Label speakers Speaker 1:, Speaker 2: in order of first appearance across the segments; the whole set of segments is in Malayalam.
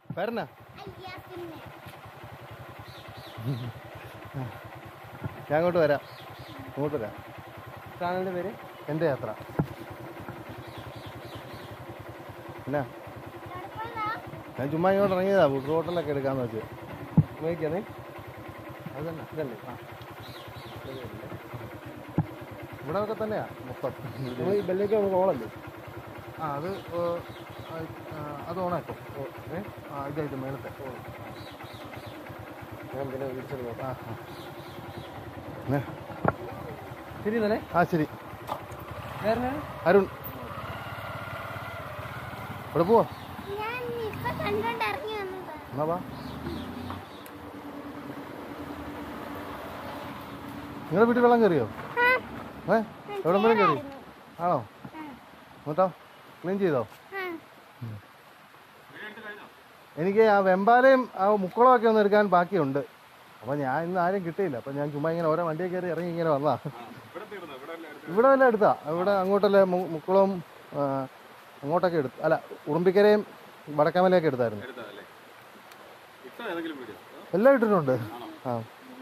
Speaker 1: വരണ
Speaker 2: അയ്യാ പിന്നെ
Speaker 1: ഞാൻ അങ്ങോട്ട് വരാം അങ്ങോട്ട് വരാം
Speaker 3: ചാനലിന്റെ പേര്
Speaker 1: എൻ്റെ യാത്ര എന്നാ
Speaker 2: നടപ്പുണ്ടോ?
Speaker 1: ഞാൻ ചുമ്മാ ഇങ്ങോട്ട് ഇറങ്ങിയതാ ഫുഡ് ഹോട്ടലൊക്കെ എടുക്കാന്ന് വെച്ച്
Speaker 3: നോക്കിയാന്നേ
Speaker 1: അത് തന്നെ
Speaker 3: ഇതല്ലേ ആ
Speaker 1: ഇവിടെ ഒക്കെ തന്നെയാ മൊത്തം
Speaker 3: നമ്മൾ ഈ ബെല്ലേക്ക് നമുക്ക് ഓളല്ലേ
Speaker 1: ആ അത് ഏ, ആ, ആ, അത് ഓണാക്കും ഓ, ഏ ആ ഇതായിട്ട് മേളത്തെ
Speaker 3: ഞാൻ പിന്നെ വിളിച്ചത് നോക്കാം
Speaker 1: ആ ആ. എന്നാ?
Speaker 3: ശരി തന്നെ
Speaker 1: ആ ശരി
Speaker 3: വേറെ
Speaker 1: അരുൺ ഇവിടെ പോവാ
Speaker 2: ഞാൻ ഇപ്പൊ കണ്ടോണ്ട് ഇറങ്ങി വന്നതാ
Speaker 1: എന്നാ വാ നിങ്ങളുടെ വീട്ടിൽ വെള്ളം കയറിയോ
Speaker 2: ആ,
Speaker 1: ഏ എവിടെ വരെ കയറി
Speaker 2: കേറായിരുന്നു.
Speaker 1: ആണോ
Speaker 2: ആ,
Speaker 1: എന്നിട്ടോ ക്ലീൻ ചെയ്തോ
Speaker 2: ആ.
Speaker 1: എനിക്ക് ആ വെമ്പാലയും ആ മുക്കുളമൊക്കെ ഒന്ന് എടുക്കാൻ ബാക്കിയുണ്ട് അപ്പോൾ ഞാൻ ഇന്ന് ആരും കിട്ടിയില്ല അപ്പോൾ ഞാൻ ചുമ്മാ ഇങ്ങനെ ഓരോ വണ്ടിയിൽ കയറി ഇറങ്ങി ഇങ്ങനെ വന്നതാ ഇവിടെ വല്ല എടുത്താ ഇവിടെ അങ്ങോട്ടല്ലേ മു- മുക്കുളവും ആ, അങ്ങോട്ടൊക്കെ എടുത്തു അല്ല ഉറുമ്പിക്കരയും വടക്കമലയൊക്കെ എടുത്തായിരുന്നു
Speaker 4: എടുത്തതല്ലേ ഇട്ടോ ഏതെങ്കിലും വീഡിയോ
Speaker 1: എല്ലാം ഇട്ടിട്ടുണ്ട് ആ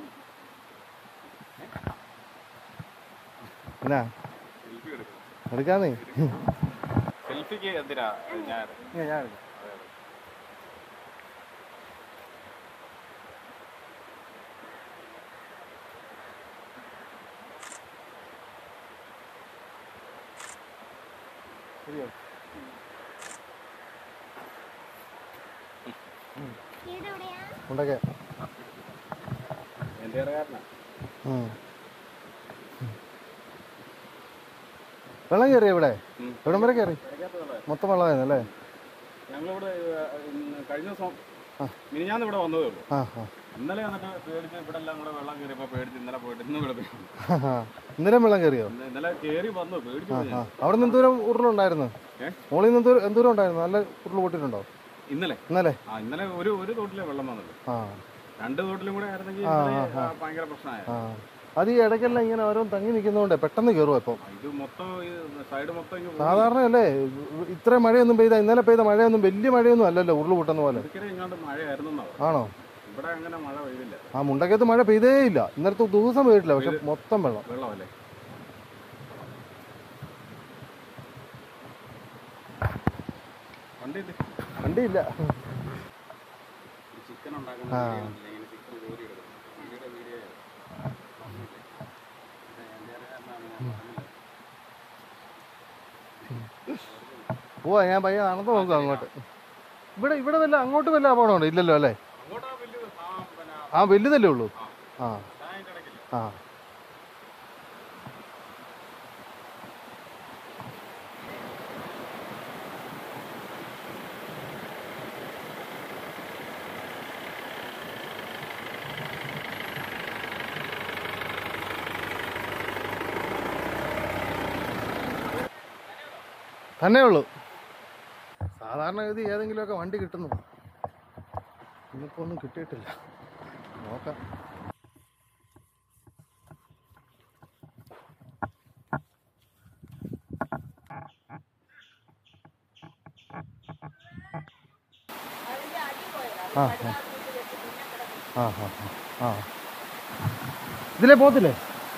Speaker 1: എന്നാ
Speaker 4: സെൽഫി എടുക്കണം
Speaker 1: എടുക്കാന്നേ
Speaker 4: സെൽഫിക്ക് എന്തിനാ ഞാൻ
Speaker 1: ഞാൻ എടുക്കാം ശരിയോ
Speaker 2: വീട് എവിടെയാ?
Speaker 1: ഉണ്ടൊക്കെ
Speaker 4: എൻ്റെ ഇറങ്ങാരനാ
Speaker 1: ഉം. വെള്ളം കയറിയോ ഇവിടെ
Speaker 4: ഉം.
Speaker 1: എവിടം വരെ കയറി
Speaker 4: ഇടയ്ക്കകത്തുള്ള
Speaker 1: മൊത്തം വെള്ളമായിരുന്നു അല്ലേ
Speaker 4: ഞങ്ങളിവിടെ ഏഹ്, ഇന്ന് കഴിഞ്ഞ ദിവസം
Speaker 1: ആ.
Speaker 4: മിനിഞ്ഞാന്ന് ഇവിടെ വന്നതേ ഉള്ളൂ
Speaker 1: ആ ആ
Speaker 4: ഇന്നലെ വന്നിട്ട് പേടിച്ച് ഇവിടെ എല്ലാം കൂടെ വെള്ളം കയറിയപ്പോൾ പേടിച്ച് ഇന്നലെ പോയിട്ട് ഇന്ന് ഇവിടെ പോയി.
Speaker 1: ആ. ഇന്നലെ വെള്ളം കയറിയോ
Speaker 4: ഇന്ന് ഇന്നലെ കയറി വന്നു പേടിച്ചു
Speaker 1: ആ
Speaker 4: പോയി
Speaker 1: ആ
Speaker 4: ഞാൻ.
Speaker 1: അവിടെ നിന്ന് എന്തോരം ഉരുളുണ്ടായിരുന്നു
Speaker 4: ഏ?
Speaker 1: മുകളിൽ നിന്ന് എന്തോരം എന്തോരം ഉണ്ടായിരുന്നു നല്ല ഉരുൾ പൊട്ടിയിട്ടുണ്ടോ
Speaker 4: ഇന്നലെ
Speaker 1: ഇന്നലെ
Speaker 4: ആ ഇന്നലെ ഒരു ഒരു തോട്ടിലെ വെള്ളം വന്നത്
Speaker 1: ആ
Speaker 4: രണ്ട് തോട്ടിലും കൂടെ ആയിരുന്നെങ്കിൽ
Speaker 1: ആ,
Speaker 4: ഇന്നലെ,
Speaker 1: ആ,
Speaker 4: ആ, ഭയങ്കര പ്രശ്നമായ
Speaker 1: ആ അത് ഈ ഇടയ്ക്കെല്ലാം ഇങ്ങനെ ഓരോന്ന് തങ്ങി നിൽക്കുന്നതുകൊണ്ട് പെട്ടെന്ന് കയറും ഇപ്പം
Speaker 4: ഇത് മൊത്തം ഈ സൈഡ് മൊത്തം ഇങ്ങ് പോയി.
Speaker 1: സാധാരണ അല്ലേ ഇത്ര മഴയൊന്നും പെയ്ത ഇന്നലെ പെയ്ത മഴയൊന്നും വലിയ മഴയൊന്നും അല്ലല്ലോ ഉരുൾ പൊട്ടുന്ന പോലെ
Speaker 4: ഒരിക്കലും ഇങ്ങോട്ട് മഴയായിരുന്നു എന്നാ പറഞ്ഞത്.
Speaker 1: ആണോ
Speaker 4: ഇവിടെ അങ്ങനെ മഴ പെയ്തില്ല
Speaker 1: ആ മുണ്ടക്കത്ത് മഴ പെയ്തേ ഇല്ല ഇന്നലത്തെ ദിവസം പെയ്തിട്ടില്ല പക്ഷെ മൊത്തം വെള്ളം
Speaker 4: വെള്ളമല്ലേ വണ്ടി
Speaker 1: വണ്ടിയില്ല
Speaker 4: ചിക്കൻ ഉണ്ടാക്കുന്ന
Speaker 1: ആ.
Speaker 4: വീഡിയോ കണ്ടില്ലേ? ഇങ്ങനെ ചിക്കൻ കോരി എടുക്കും വണ്ടിയുടെ വീഡിയോ വന്നില്ലേ? ഇത് എൻ്റെ അറിയാവുന്നതാണ് ഞാൻ പറഞ്ഞില്ലേ?
Speaker 1: പോവാ ഞാൻ പയ്യെ നടന്നു നോക്കാം അങ്ങോട്ട് ഇവിടെ ഇവിടെ വല്ല അങ്ങോട്ട് വല്ല അപകടമുണ്ടോ ഇല്ലല്ലോ അല്ലേ
Speaker 4: അങ്ങോട്ടാ വലിയത് ആ പിന്നെ
Speaker 1: ആ വലുതല്ലേ ഉള്ളൂ ആ
Speaker 4: ഞാൻ അതിൻ്റെ ഇടയ്ക്കില്ല
Speaker 1: ആ തന്നെ ഉള്ളൂ സാധാരണ ഗതി ഏതെങ്കിലുമൊക്കെ വണ്ടി കിട്ടുന്നു ഇന്നിപ്പോ ഒന്നും കിട്ടിയിട്ടില്ല നോക്കാം ആ ആ ആ ആ ആ ആ ഇതിലേ പോത്തില്ലേ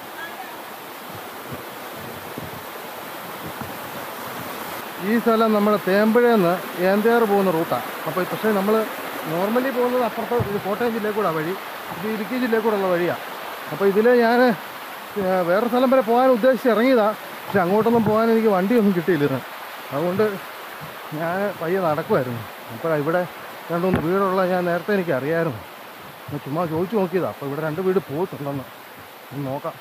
Speaker 1: ഈ സ്ഥലം നമ്മുടെ തേമ്പഴേന്ന് ഏന്തേറ് പോകുന്ന റൂട്ടാണ് അപ്പോൾ പക്ഷേ നമ്മൾ നോർമലി പോകുന്നത് അപ്പുറത്ത് ഇത് കോട്ടയം ജില്ലയിൽ കൂടെ വഴി ഇത് ഇടുക്കി ജില്ലയിൽ കൂടെ ഉള്ള വഴിയാണ് അപ്പോൾ ഇതിൽ ഞാൻ വേറെ സ്ഥലം വരെ പോകാൻ ഉദ്ദേശിച്ച് ഇറങ്ങിയതാണ് പക്ഷെ അങ്ങോട്ടൊന്നും പോകാൻ എനിക്ക് വണ്ടിയൊന്നും കിട്ടിയില്ലായിരുന്നു അതുകൊണ്ട് ഞാൻ പയ്യെ നടക്കുമായിരുന്നു അപ്പോൾ ഇവിടെ രണ്ട് മൂന്ന് വീടുള്ള ഞാൻ നേരത്തെ എനിക്ക് അറിയാമായിരുന്നു ഞാൻ ചുമ്മാ ചോദിച്ചു നോക്കിയതാണ് അപ്പോൾ ഇവിടെ രണ്ട് വീട് പോയിട്ടുണ്ടെന്ന് ഒന്ന് നോക്കാം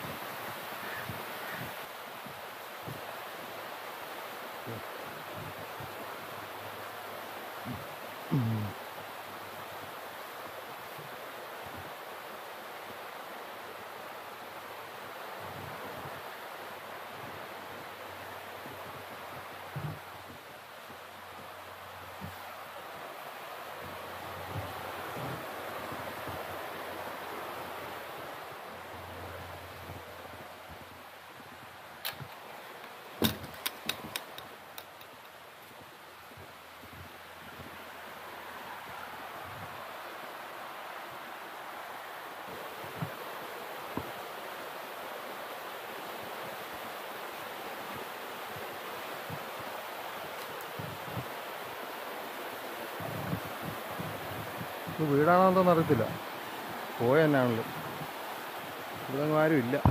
Speaker 1: ഇത് വീടാണോ എന്തോന്ന് അറിയത്തില്ല പോയ തന്നെയാണല്ലോ ഇവിടെ ഒന്നും ആരും ഇല്ല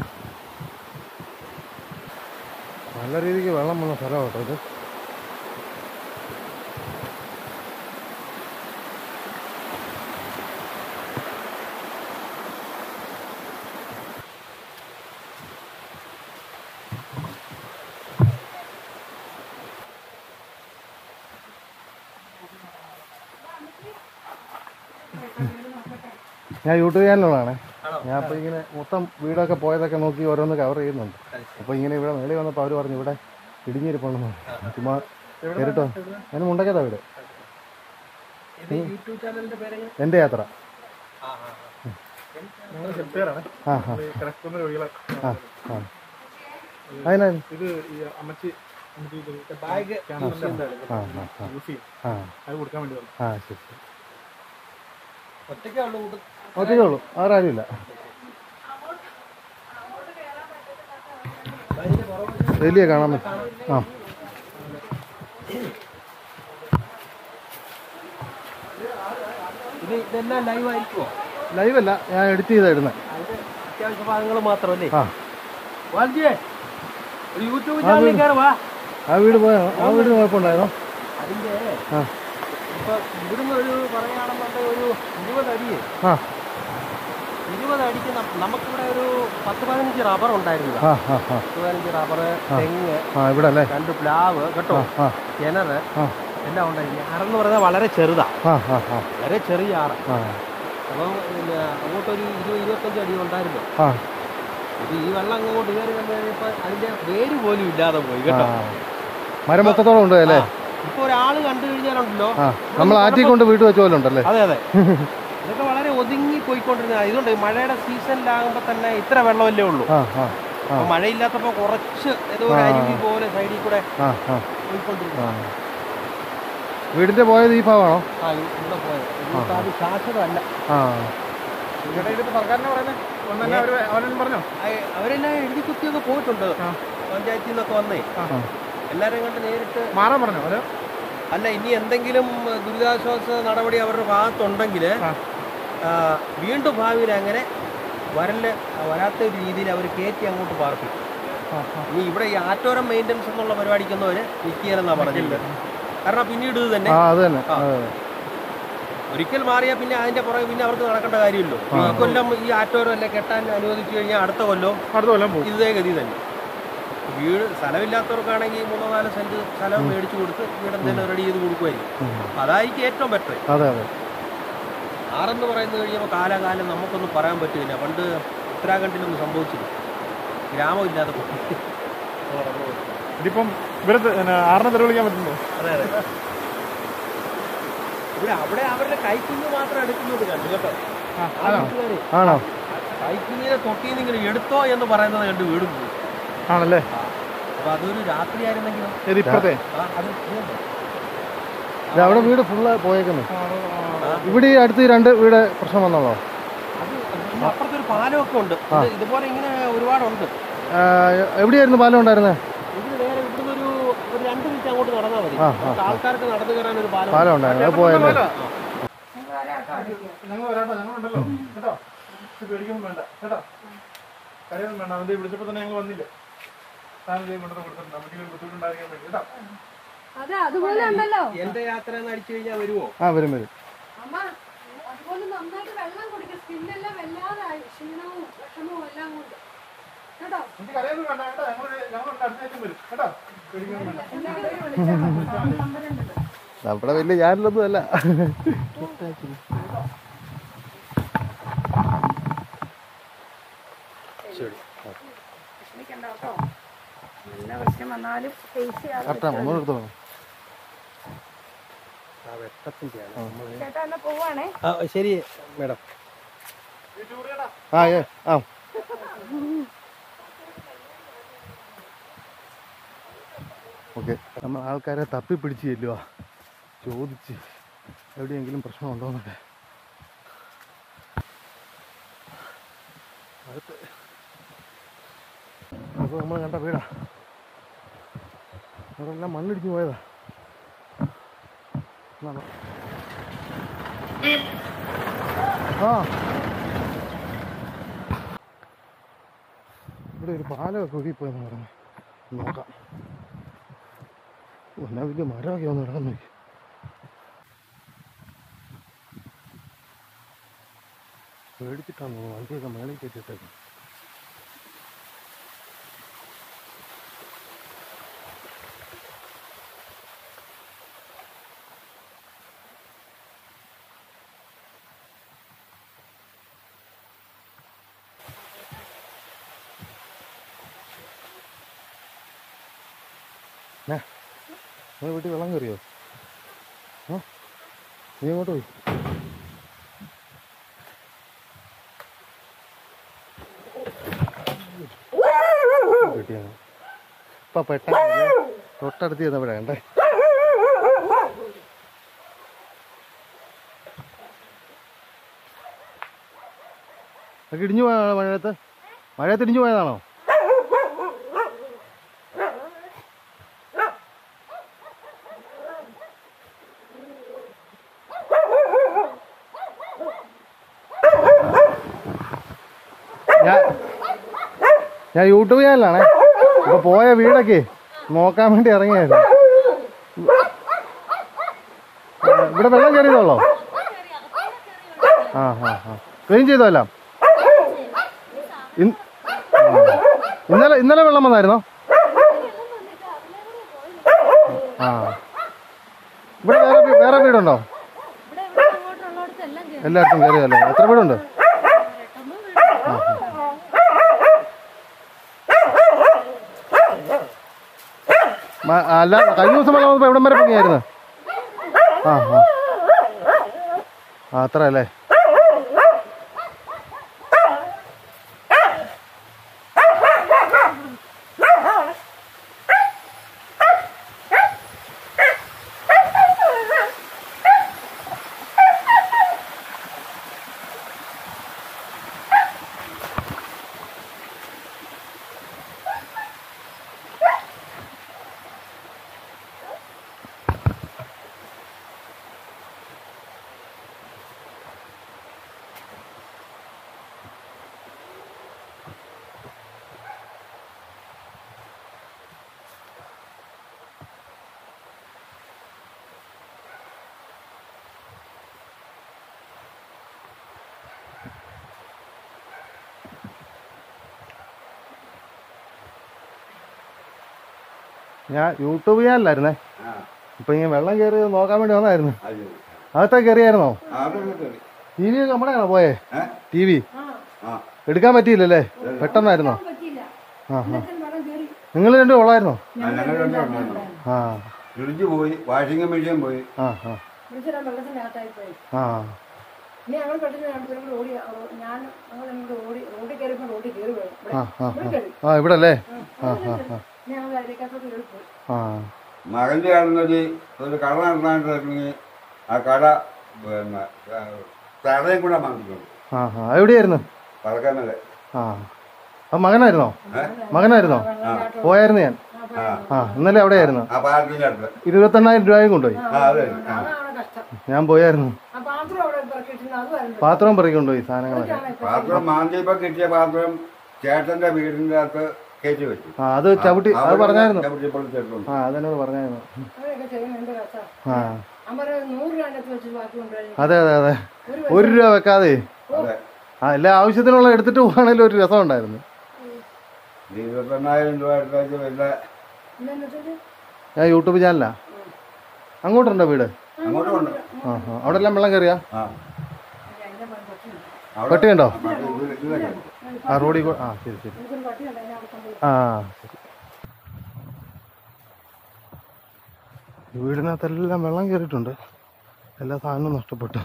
Speaker 1: നല്ല രീതിക്ക് വെള്ളം വന്ന സ്ഥലം കേട്ടോ ഇത് ഞാൻ യൂട്യൂബ് ചാനലുള്ളതാണേ ഞാൻ അപ്പോൾ ഇങ്ങനെ മൊത്തം വീടൊക്കെ പോയതൊക്കെ നോക്കി ഓരോന്ന് കവർ ചെയ്യുന്നുണ്ട് അപ്പോൾ ഇങ്ങനെ ഇവിടെ മേളിൽ വന്നപ്പോൾ അവർ പറഞ്ഞു ഇവിടെ ഇടിഞ്ഞിരിപ്പുണ്ടെന്ന് പറഞ്ഞു. ചുമ്മാ കയറിട്ടോ ഞാൻ മുണ്ടക്കത്താ വീട്
Speaker 3: ഇത് യൂട്യൂബ് ചാനലിന്റെ പേരെങ്ങനെ
Speaker 1: എൻ്റെ യാത്ര
Speaker 3: ആ ആ
Speaker 5: ഞങ്ങൾ ഹെൽപ്പേറാണ്
Speaker 1: ആ ആ
Speaker 5: കിടക്കുന്ന രോഗികളെ
Speaker 1: ആ ആ അതിനാ
Speaker 5: ഇത് ഈ അമ്മച്ചി അമ്മച്ചി ഇത്
Speaker 3: ബാഗ് യൂസ് ചെയ്യുന്നതാണ്
Speaker 1: ആ ആ ആ
Speaker 5: യൂസ് ചെയ്യും
Speaker 1: ആ
Speaker 5: അത് കൊടുക്കാൻ വേണ്ടി വന്നു
Speaker 1: ആ ശരി ശരി
Speaker 3: ഒറ്റയ്ക്കേ ഉള്ളൂ കൂട്ട
Speaker 1: ഒറ്റയ്ക്കേ ഉള്ളൂ വേറെ ആരുമില്ല വലിയ കാണാൻ പറ്റും ആ
Speaker 3: ഇത് ഇതെല്ലാം ലൈവ് ആയിരിക്കുമോ
Speaker 1: ലൈവല്ല ഞാൻ എഡിറ്റ് ചെയ്താ ഇടുന്നത്
Speaker 3: അതിന്റെ അത്യാവശ്യ ഭാഗങ്ങൾ മാത്രമല്ലേ
Speaker 1: ആ
Speaker 3: വാൽജിയെ ഒരു യൂട്യൂബ് ചാനലിൽ കയറി വാ
Speaker 1: ആ വീട് പോയോ ആ വീട് കുഴപ്പമുണ്ടായിരുന്നോ
Speaker 3: അതിന്റെ
Speaker 1: ആ
Speaker 3: ഇപ്പൊ ഇവിടുന്ന് ഒരു പറയുകയാണെന്നുണ്ടെങ്കിൽ ഒരു ഇരുപത് അടിയെ
Speaker 1: ആ
Speaker 3: ഇരുപത് അടിക്ക് നം- നമുക്കിവിടെ ഒരു പത്ത് പതിനഞ്ച് റബ്ബർ ഉണ്ടായിരുന്നു
Speaker 1: ആ ആ ആ
Speaker 3: പത്ത് പതിനഞ്ച് റബ്ബർ തെങ്ങ്
Speaker 1: ആ ഇവിടെ അല്ലേ
Speaker 3: രണ്ട് പ്ലാവ് കേട്ടോ
Speaker 1: ആ
Speaker 3: കിണറ്
Speaker 1: ആ
Speaker 3: എല്ലാം ഉണ്ടായിരുന്നു ആറെന്ന് പറയുന്നത് വളരെ ചെറുതാ
Speaker 1: ആ ആ ആ
Speaker 3: വളരെ ചെറിയ ആറ്
Speaker 1: ആ
Speaker 3: അപ്പം പിന്നെ അങ്ങോട്ടൊരു ഇരുപത് ഇരുപത്തഞ്ച് അടി ഉണ്ടായിരുന്നു
Speaker 1: ആ
Speaker 3: ഇത് ഈ വെള്ളം അങ്ങോട്ട് കയറി വന്നു കഴിഞ്ഞപ്പോൾ അതിന്റെ വേര് പോലും ഇല്ലാതെ പോയി
Speaker 1: ആ
Speaker 3: കേട്ടോ
Speaker 1: മരം മൊത്തത്തോളം ഉണ്ട് അല്ലേ
Speaker 3: ഇപ്പൊ ഒരാള് കണ്ടു കഴിഞ്ഞാലുണ്ടല്ലോ
Speaker 1: ആ നമ്മൾ ആറ്റി കൊണ്ട് വീട്ടിൽ വെച്ച പോലെ ഉണ്ടല്ലേ
Speaker 3: അതെ അതെ ഇതൊക്കെ വളരെ ഒതുങ്ങി പോയിക്കൊണ്ടിരുന്ന ഇതുകൊണ്ട് മഴയുടെ സീസണിലാകുമ്പോ തന്നെ ഇത്ര വെള്ളമല്ലേ ഉള്ളൂ
Speaker 1: ആ ആ ആ
Speaker 3: അപ്പൊ മഴയില്ലാത്തപ്പോ കുറച്ച് ഏതോ ഒരു അരുവി പോലെ സൈഡിൽ കൂടെ
Speaker 1: ആ ആ
Speaker 3: പോയിക്കൊണ്ടിരുന്നു
Speaker 1: ആ വീടിന്റെ പോയത് ഈ ഭാഗമാണോ
Speaker 3: ആ ഇ- ഇവിടെ പോയത് ഇവിടുത്തെ അത് ശാശ്വതമല്ല
Speaker 1: ആ
Speaker 5: ചേട്ടാ ഇതിപ്പോ സർക്കാരിനെ പറയുന്നത് ഒന്നല്ല അവര് അവരൊന്നും പറഞ്ഞോ
Speaker 3: അയ് അവരെല്ലാം എഴുതി കുത്തിയൊക്കെ പോയിട്ടുണ്ട്
Speaker 5: ആ.
Speaker 3: പഞ്ചായത്തിൽ നിന്നൊക്കെ വന്നേ
Speaker 5: ആ.
Speaker 3: എല്ലാരെയും കണ്ട് നേരിട്ട്
Speaker 5: മാറാൻ പറഞ്ഞോ അത്
Speaker 3: അല്ല ഇനി എന്തെങ്കിലും ദുരിതാശ്വാസ നടപടി അവരുടെ ഭാഗത്തുണ്ടെങ്കിൽ
Speaker 5: ആ.
Speaker 3: വീണ്ടും ഭാവിയിൽ അങ്ങനെ വരല് വരാത്ത ഒരു രീതിയിൽ അവർ കയറ്റി അങ്ങോട്ട് പാർപ്പിക്കും
Speaker 5: ആ, ആ.
Speaker 3: ഇനി ഇവിടെ ഈ ആറ്റോരം മെയിൻ്റനൻസ് എന്നുള്ള പരിപാടിക്കൊന്നും അവർ നിൽക്കിയെന്നാ പറഞ്ഞില്ല കാരണം പിന്നീട് ഇത് തന്നെ
Speaker 1: ആ അത് തന്നെ
Speaker 3: ആ.
Speaker 1: അതെ, അതെ.
Speaker 3: ഒരിക്കൽ മാറിയാൽ പിന്നെ അതിന്റെ പുറകെ പിന്നെ അവർക്ക് നടക്കേണ്ട കാര്യമില്ലല്ലോ
Speaker 1: ആ.
Speaker 3: ഈ കൊല്ലം ഈ ആറ്റോരം അല്ലെ കെട്ടാൻ അനുവദിച്ചു കഴിഞ്ഞാൽ അടുത്ത കൊല്ലം
Speaker 5: അടുത്ത കൊല്ലം പോകും
Speaker 3: ഇതേ ഗതി തന്നെ വീട് സ്ഥലമില്ലാത്തവർക്കാണെങ്കിൽ മൂന്നോ നാലോ സെന്റ് സ്ഥലം മേടിച്ചു കൊടുത്ത് വീട് എന്തെങ്കിലും റെഡി ചെയ്ത് കൊടുക്കുമായിരിക്കും
Speaker 1: ഉം.
Speaker 3: അപ്പൊ അതായിരിക്കും ഏറ്റവും ബെറ്റർ
Speaker 1: അതെ അതെ
Speaker 3: ആറെന്ന് പറയുന്നത് കഴിയുമ്പോൾ കാലാകാലം നമുക്കൊന്നും പറയാൻ പറ്റില്ല പണ്ട് ഉത്തരാഖണ്ഡിലൊന്നും സംഭവിച്ചില്ല ഗ്രാമമില്ലാതെ പോയി
Speaker 5: ഇതിപ്പം ഇവരെ ആറിനെ തെറി വിളിക്കാൻ പറ്റുന്നുണ്ടോ
Speaker 3: അതെ അതെ ഇവിടെ അവിടെ അവരുടെ കൈക്കുഞ്ഞ് മാത്രം എടുക്കുന്നത് കണ്ടു കേട്ടോ
Speaker 5: ആ,
Speaker 3: ആ
Speaker 5: ആണോ?
Speaker 3: വീട്ടുകാര്
Speaker 1: ആണോ
Speaker 3: കൈക്കുഞ്ഞിനെ തൊട്ടിന്ന് ഇങ്ങനെ എടുത്തോ എന്ന് പറയുന്നത് കണ്ട് വീടും പോയി
Speaker 5: ആണല്ലേ
Speaker 3: അപ്പൊ അതൊരു രാത്രി ആയിരുന്നെങ്കിലും
Speaker 5: ഇത് ഇപ്പഴത്തെ
Speaker 3: ആ, അത് ഇതുണ്ട്.
Speaker 1: ഇത് അവിടെ വീട് ഫുള്ള് പോയേക്കുന്നു
Speaker 5: ആ, ആ,
Speaker 3: ആ,
Speaker 1: ഇവിടെ ഈ അടുത്ത് ഈ രണ്ട് വീട് പ്രശ്നം വന്നുള്ളോ
Speaker 3: അത് പിന്നെ അപ്പുറത്തെ ഒരു പാലമൊക്കെ ഉണ്ട് ഇത് ഇതുപോലെ ഇങ്ങനെ ഒരുപാടുണ്ട്
Speaker 1: ആ, എവിടെയായിരുന്നു പാലം ഉണ്ടായിരുന്നത്
Speaker 3: ഇതിന് നേരെ ഇവിടുന്ന് ഒരു ഒരു രണ്ട് മിനിറ്റ് അങ്ങോട്ട് നടന്നാൽ മതി
Speaker 1: ആ, ആ,
Speaker 3: നമുക്ക് ആൾക്കാർക്ക് നടന്നു കയറാൻ ഒരു പാലം
Speaker 1: പാലം ഉണ്ടായിരുന്നു അത് പോയല്ലേ
Speaker 5: ഞങ്ങൾ വരാട്ടോ ഞങ്ങളുണ്ടല്ലോ കേട്ടോ ഇത് പേടിക്കൊന്നും വേണ്ട കേട്ടോ കരയൊന്നും വേണ്ട അവന്റെ വിളിച്ചപ്പോ തന്നെ ഞങ്ങൾ വന്നില്ല താൻ ഇതേ കൊണ്ടു കൊടുത്തിട്ടുണ്ട് അമ്മയ്ക്ക് ഒരു ബുദ്ധിമുട്ടുണ്ടായിരിക്കാൻ വേണ്ടി കേട്ടോ
Speaker 6: അതെ അതുപോലെ ഉണ്ടല്ലോ
Speaker 3: എന്റെ യാത്ര എന്ന് അടിച്ചു കഴിഞ്ഞാൽ വരുമോ
Speaker 1: ആ വരും വരും
Speaker 6: അമ്മ അതുപോലെ നന്നായിട്ട് വെള്ളം കുടിക്കുക സ്കിന്നെല്ലാം വല്ലാതായി ക്ഷീണവും വിഷമവും എല്ലാം കൊണ്ട് കേട്ടോ
Speaker 5: എനിക്ക് കരയൊന്നും വേണ്ട കേട്ടോ ഞങ്ങൾ ഞങ്ങളുണ്ട് അടുത്തേക്കും വരും കേട്ടോ പേടിക്കൊന്നും വേണ്ട
Speaker 6: എന്തെങ്കിലും വിളിച്ചാൽ മതി നമ്പറുണ്ടല്ലോ
Speaker 1: നമ്മുടെ വലിയ ചാനലൊന്നും അല്ല
Speaker 6: വിഷമിക്കണ്ട കേട്ടോ നല്ല പ്രശ്നം വന്നാലും ഫേസ് ചെയ്യാതെ
Speaker 1: കറക്റ്റാണ് നമ്മൾ എടുത്തോളാം
Speaker 6: ചേട്ടാ എന്നാ പോവാണേ
Speaker 3: ആ ശരി മേഡം
Speaker 1: ആ ഏ ആ ഓക്കെ നമ്മൾ ആൾക്കാരെ തപ്പി പിടിച്ച് ചെല്ലുക ചോദിച്ച് എവിടെയെങ്കിലും പ്രശ്നമുണ്ടോന്നൊക്കെ അടുത്ത് അപ്പോൾ നമ്മൾ കണ്ട വീടാ അവിടെ എല്ലാം മണ്ണിടിഞ്ഞു പോയതാ എന്നാ ആ ഇവിടെ ഒരു പാലമൊക്കെ ഒഴുകിപ്പോയെന്ന് പറഞ്ഞു നോക്കാം ഓ, എന്നാ വലിയ മരമൊക്കെ ഒന്ന് കിടക്കുന്നു പേടിച്ചിട്ടാന്ന് തോന്നുന്നു വണ്ടിയൊക്കെ മേളിൽ കയറ്റിട്ടേക്കും നീ വീട്ടിൽ വെള്ളം കയറിയോ ആ നീ എങ്ങോട്ട് പോയി കിട്ടിയാണ് ഇപ്പൊ പെട്ടെന്ന് തൊട്ടടുത്ത് ചെന്നപ്പോഴാ കണ്ടേ അതൊക്കെ ഇടിഞ്ഞു പോയതാണോ മഴയത്ത് മഴയത്ത് ഇടിഞ്ഞു പോയതാണോ ഞാൻ ഞാൻ യൂട്യൂബ് ചാനലാണേ ഇപ്പൊ പോയ വീടൊക്കെ നോക്കാൻ വേണ്ടി ഇറങ്ങിയായിരുന്നു ആ, ഇവിടെ വെള്ളം കയറിയതുള്ളോ ആ ആ ആ ക്ലീൻ ചെയ്തോ എല്ലാം ഇൻ- ആ. ഇന്നലെ ഇന്നലെ വെള്ളം വന്നായിരുന്നോ ആ ഇവിടെ വേറെ വീ- വേറെ വീടുണ്ടോ
Speaker 6: ഇവിടെ ഇവിടെ അങ്ങോട്ടുള്ളടത്ത് എല്ലാം കേറി.
Speaker 1: എല്ലായിടത്തും കയറിയതല്ലേ എത്ര വീടുണ്ട് ആ, ആ. മ- അല്ല കഴിഞ്ഞ ദിവസം വെള്ളം വന്നപ്പോ എവിടം വരെ പൊങ്ങിയായിരുന്നു ആ ആ ആ അത്ര അല്ലേ ഞാൻ യൂട്യൂബ് ചാനലായിരുന്നേ
Speaker 4: ആ
Speaker 1: ഇപ്പൊ ഇങ്ങനെ വെള്ളം കയറി നോക്കാൻ വേണ്ടി വന്നായിരുന്നു
Speaker 4: അത്
Speaker 1: അകത്തൊക്കെ കയറിയായിരുന്നോ
Speaker 4: അതൊക്കെ കയറി
Speaker 1: ടി വി ഒക്കെ നമ്മുടെയാണോ പോയേ
Speaker 4: ഏ
Speaker 1: ടി വി
Speaker 4: ആ
Speaker 1: എടുക്കാൻ പറ്റിയില്ലല്ലേ പെട്ടെന്നായിരുന്നോ
Speaker 6: പറ്റിയില്ല
Speaker 1: ആ ആ
Speaker 6: വെള്ളം കയറി
Speaker 1: നിങ്ങൾ രണ്ടും ഉള്ളായിരുന്നോ
Speaker 4: ആ, ഞങ്ങൾ രണ്ടും ഉണ്ടായിരുന്നു
Speaker 1: ആ
Speaker 4: ഫ്രിഡ്ജ് പോയി വാഷിംഗ് മെഷീൻ പോയി
Speaker 1: ആ ആ
Speaker 6: വിളിച്ചിട്ട് വെള്ളത്തിനകത്തായി പോയി
Speaker 1: ആ
Speaker 6: ഇനി ഞങ്ങൾ പെട്ടെന്ന് രണ്ടുപേരും കൂടി ഓടി റോ- ഞാൻ ഞങ്ങൾ രണ്ടും കൂടി ഓടി റോഡിൽ കയറിയപ്പോൾ റോഡിൽ കയറി പോയി ഇവിടെ
Speaker 1: ആ ആ
Speaker 6: ഇവിടെ കയറി
Speaker 1: ആ ഇവിടെ അല്ലേ ആ ആ ആ
Speaker 6: ഇനി ഞങ്ങൾ അതിലേക്കകത്തോട്ട് കയറി പോയി
Speaker 1: ആ
Speaker 4: മകൻ്റെ കാണുന്നൊരു ഒരു കട നടത്താണ്ടിറങ്ങി ആ കട പിന്നെ തടയും കൂടെ വാങ്ങിക്കൊണ്ട്
Speaker 1: ആ ആ എവിടെയായിരുന്നു
Speaker 4: പറക്കാനല്ലേ
Speaker 1: ആ ആ മകനായിരുന്നോ മകനായിരുന്നോ പോയായിരുന്നു ഞാൻ
Speaker 4: ആ
Speaker 1: ആ ഇന്നലെ അവിടെയായിരുന്നു
Speaker 4: ആ പാലത്തിൻ്റെ അടുത്ത്
Speaker 1: ഇരുപത്തെണ്ണായിരം രൂപയും കൊണ്ടുപോയി
Speaker 4: ആ അതെ ആ
Speaker 6: അതാണ് കഷ്ടം
Speaker 1: ഞാൻ പോയായിരുന്നു
Speaker 6: ആ പാത്രം അവിടെ ഇറക്കിയിട്ടുണ്ട് അത് വരണ്ട
Speaker 1: പാത്രം പെറുക്കി കൊണ്ടുപോയി സാധനങ്ങളൊക്കെ
Speaker 4: പാത്രം മാന്തിയപ്പോ കിട്ടിയ പാത്രം ചേട്ടന്റെ വീടിന്റെ അകത്ത് കയറ്റി വെച്ചു
Speaker 1: ആ അത് ചവിട്ടി അത് പറഞ്ഞായിരുന്നു
Speaker 4: ചവിട്ടി പൊളിച്ചിട്ടുണ്ട്
Speaker 1: ആ അതെന്നോട് പറഞ്ഞായിരുന്നു
Speaker 6: അങ്ങനെയൊക്കെ ചെയ്യുന്ന എന്ത് രസം
Speaker 1: ആ
Speaker 6: അമ്മ നൂറ് രൂപ അടുത്ത് വെച്ച് ബാക്കി കൊണ്ടുപോയി
Speaker 1: അതെ അതെ അതെ ഒരു രൂപ വെക്കാതെ
Speaker 4: അതെ
Speaker 1: ആ എല്ലാ ആവശ്യത്തിനുള്ള എടുത്തിട്ട് പോവാണെങ്കിലും ഒരു രസം ഉണ്ടായിരുന്നു
Speaker 4: ഇരുപത്തെണ്ണായിരം രൂപ എടുത്തേക്ക് വലിയ
Speaker 6: ഇല്ലെന്ന് വെച്ചാല്
Speaker 1: ഞാൻ യൂട്യൂബ് ചാനലാ അങ്ങോട്ടുണ്ടോ വീട്
Speaker 4: അങ്ങോട്ടും ഉണ്ട്
Speaker 1: ആ ആ അവിടെ എല്ലാം വെള്ളം കയറിയാ
Speaker 4: ആ
Speaker 6: അതിന്റെ പറ്റി
Speaker 4: അവിടെ
Speaker 1: പട്ടിയുണ്ടോ
Speaker 4: പട്ടി ഇത് ഇതൊക്കെ ഉണ്ട്.
Speaker 1: ആ റോഡിൽ കൂ- ആ ശരി ശരി
Speaker 6: എനിക്കൊരു പട്ടിയുണ്ട് അതിനെ അവിടെ കൊണ്ടുപോയി
Speaker 1: ആ ശരി ഈ വീടിനകത്തെല്ലാം വെള്ളം കയറിയിട്ടുണ്ട് എല്ലാ സാധനവും നഷ്ടപ്പെട്ടു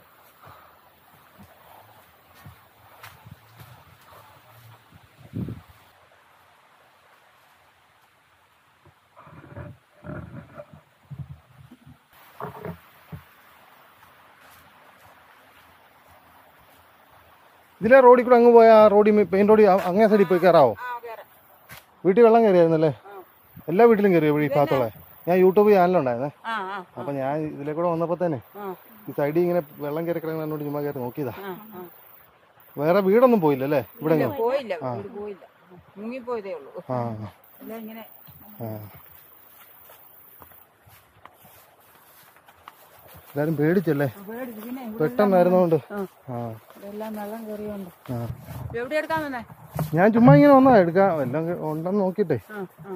Speaker 1: ഇതിലെ റോഡിൽ കൂടെ അങ്ങ് പോയാൽ ആ റോഡിൽ മെയിൻ റോഡിൽ അങ്ങേ സൈഡിൽ പോയി കയറാവോ വീട്ടിൽ വെള്ളം കയറിയായിരുന്നല്ലേ എല്ലാ വീട്ടിലും കയറിയോ ഈ ഭാഗത്തുള്ള ഞാൻ യൂട്യൂബ് ചാനലുണ്ടായിരുന്നേ
Speaker 7: ആ ആ
Speaker 1: അപ്പൊ ഞാൻ ഇതിലെ കൂടെ വന്നപ്പോ തന്നെ
Speaker 7: ആ
Speaker 1: ഈ സൈഡിൽ ഇങ്ങനെ വെള്ളം കയറി കിടക്കുന്നതുകൊണ്ട് ചുമ്മാ കയറി നോക്കിയതാ
Speaker 7: ആ ആ
Speaker 1: വേറെ വീടൊന്നും പോയില്ല അല്ലേ ഇവിടെ
Speaker 7: ഇല്ല, പോയില്ല വീട് പോയില്ല മുങ്ങിപ്പോയതേ ഉള്ളൂ
Speaker 1: ആ
Speaker 7: എല്ലാം ഇങ്ങനെ
Speaker 1: ആ എല്ലാരും പേടിച്ചല്ലേ
Speaker 7: പേടിച്ച് പിന്നെ ഇവിടെ
Speaker 1: പെട്ടെന്നായിരുന്നോണ്ട്
Speaker 7: ആ.
Speaker 1: ആ
Speaker 7: എല്ലാം വെള്ളം കയറിയോണ്ട്
Speaker 1: ആ
Speaker 7: എവിടെ എടുക്കാൻ വന്നേ
Speaker 1: ഞാൻ ചുമ്മാ ഇങ്ങനെ വന്നാ എടുക്കാം എല്ലാം ഉണ്ടെന്ന് നോക്കിട്ടെ
Speaker 7: ആ ആ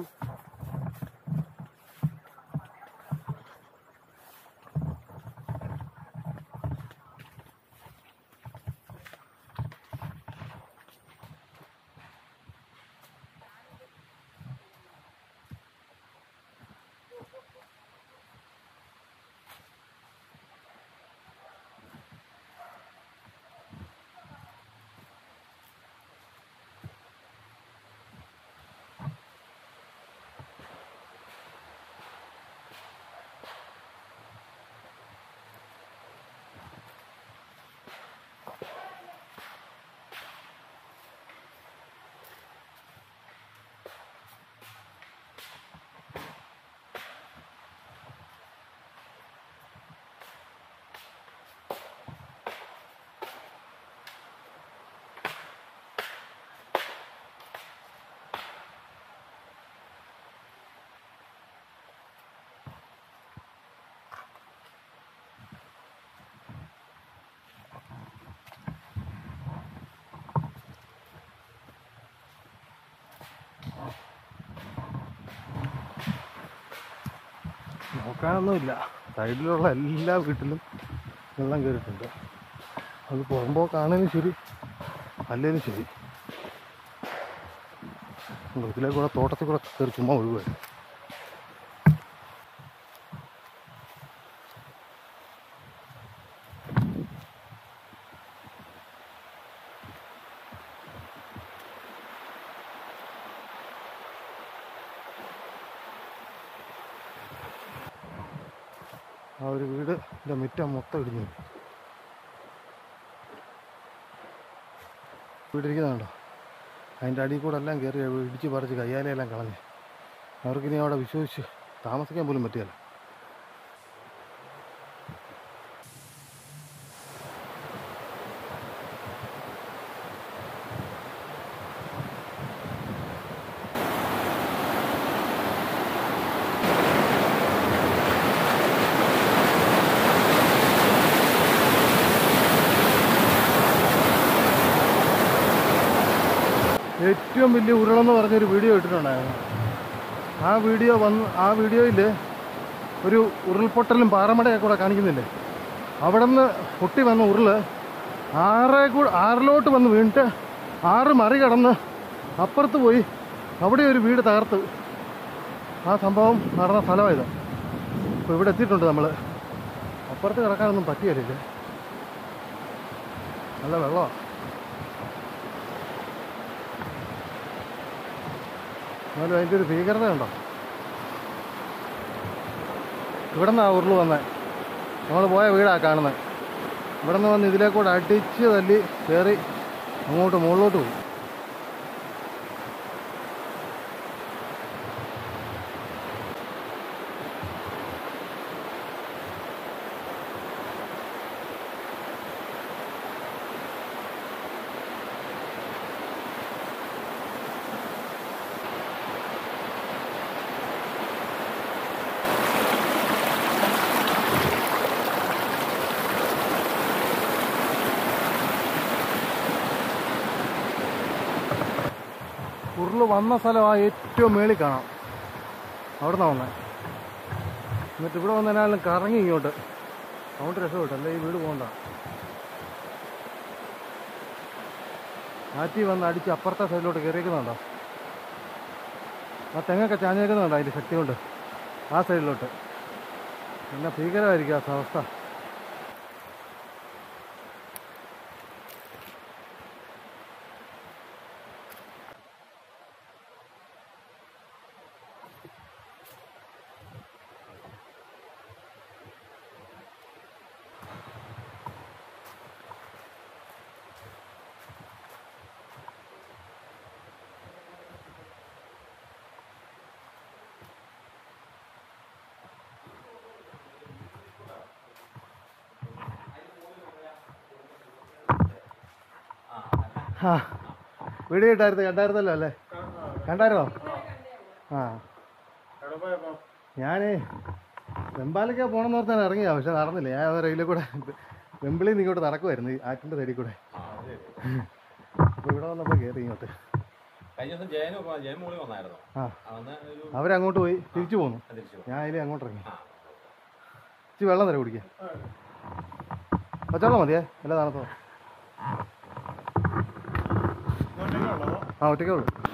Speaker 1: നോക്കാനൊന്നുമില്ല സൈഡിലുള്ള എല്ലാ വീട്ടിലും വെള്ളം കയറിയിട്ടുണ്ട് അത് പോകുമ്പോൾ കാണാനും ശരി അല്ലേലും ശരി ഇതിലെ കൂടെ തോട്ടത്തിൽ കൂടെ കയറി ചുമ്മാ ഒഴുകുക ആ ഒരു വീട് മുറ്റം മൊത്തം ഇടിഞ്ഞു പോയി. വീടിരിക്കുന്നുണ്ടോ അതിൻ്റെ അടിയിൽ കൂടെ എല്ലാം കയറി ഇടിച്ച് പറിച്ച് കയ്യാലെല്ലാം കളഞ്ഞ് അവർക്കിനി അവിടെ വിശ്വസിച്ച് താമസിക്കാൻ പോലും പറ്റിയല്ല ഏറ്റവും വലിയ ഉരുളെന്ന് പറഞ്ഞൊരു വീഡിയോ ഇട്ടിട്ടുണ്ടായിരുന്നു ആ വീഡിയോ വന്ന് ആ വീഡിയോയിൽ ഒരു ഉരുൾപൊട്ടലും പാറമടയൊക്കെ കൂടെ കാണിക്കുന്നില്ലേ അവിടെ നിന്ന് പൊട്ടി വന്ന ഉരുള് ആറേ കൂടെ ആറിലോട്ട് വന്ന് വീണിട്ട് ആറ് മറികടന്ന് അപ്പുറത്ത് പോയി അവിടെ ഒരു വീട് തകർത്ത് ആ സംഭവം നടന്ന സ്ഥലമായത് അപ്പോൾ ഇവിടെ എത്തിയിട്ടുണ്ട് നമ്മൾ അപ്പുറത്ത് കിടക്കാനൊന്നും പറ്റിയല്ലേ നല്ല വെള്ളമാണ് എന്നാലും അതിൻ്റെ ഒരു ഭീകരത ഉണ്ടോ ഇവിടെ നിന്നാണ് ഉരുള് വന്നത് നമ്മൾ പോയ വീടാണ് കാണുന്നത് ഇവിടെ നിന്ന് വന്ന് ഇതിലേക്കൂടെ അടിച്ച് തല്ലി കയറി അങ്ങോട്ട് മുകളിലോട്ട് പോയി ഉരുള് വന്ന സ്ഥലം ആ ഏറ്റവും മേളിൽ കാണാം അവിടെ നിന്നാണ് വന്നത് എന്നിട്ട് ഇവിടെ വന്നതിനാലും കറങ്ങി ഇങ്ങോട്ട് അതുകൊണ്ട് രക്ഷപ്പെട്ടു അല്ലേ ഈ വീട് പോകണ്ട ആറ്റി വന്ന് അടിച്ച് അപ്പുറത്തെ സൈഡിലോട്ട് കയറിയേക്കുന്നുണ്ടോ ആ തെങ്ങൊക്കെ ചാഞ്ഞേക്കുന്നുണ്ടോ അതിൻ്റെ ശക്തി കൊണ്ട് ആ സൈഡിലോട്ട് പിന്നെ ഭീകരമായിരിക്കും ആ അവസ്ഥ ആ വീഡിയോ ഇട്ടായിരുന്നു കണ്ടായിരുന്നല്ലോ അല്ലേ കണ്ടായിരുന്നോ ആ
Speaker 5: എവിടെ പോയപ്പോ
Speaker 1: ഞാൻ വെമ്പാലയ്ക്ക് പോകണമെന്ന് ഓർത്താണ് ഇറങ്ങിയാ പക്ഷെ നടന്നില്ല ഞാൻ ആ റെയിലിൽ കൂടെ വെമ്പിളിയിൽ നിന്ന് ഇങ്ങോട്ട് നടക്കുമായിരുന്നു ഈ ആറ്റിൻ്റെ സൈഡിൽ കൂടെ അപ്പോൾ ഇവിടെ വന്നപ്പോൾ കയറി ഇങ്ങോട്ട്
Speaker 8: കഴിഞ്ഞ ദിവസം ജയന് പോ- ജയൻ മൂളി വന്നായിരുന്നു
Speaker 1: ആ
Speaker 8: അന്ന് ഒരു
Speaker 1: അവരങ്ങോട്ട് പോയി തിരിച്ചു പോന്നു
Speaker 8: തിരിച്ചു
Speaker 1: ഞാൻ അതിലേ അങ്ങോട്ട് ഇറങ്ങി ഇച്ചിരി വെള്ളം തരാം കുടിക്കാൻ പച്ചവെള്ളം മതിയേ എല്ലാ തണുത്തോ
Speaker 5: ഒറ്റയ്ക്കുള്ളതോ
Speaker 1: ആ ഒറ്റയ്ക്കേ ഉള്ളൂ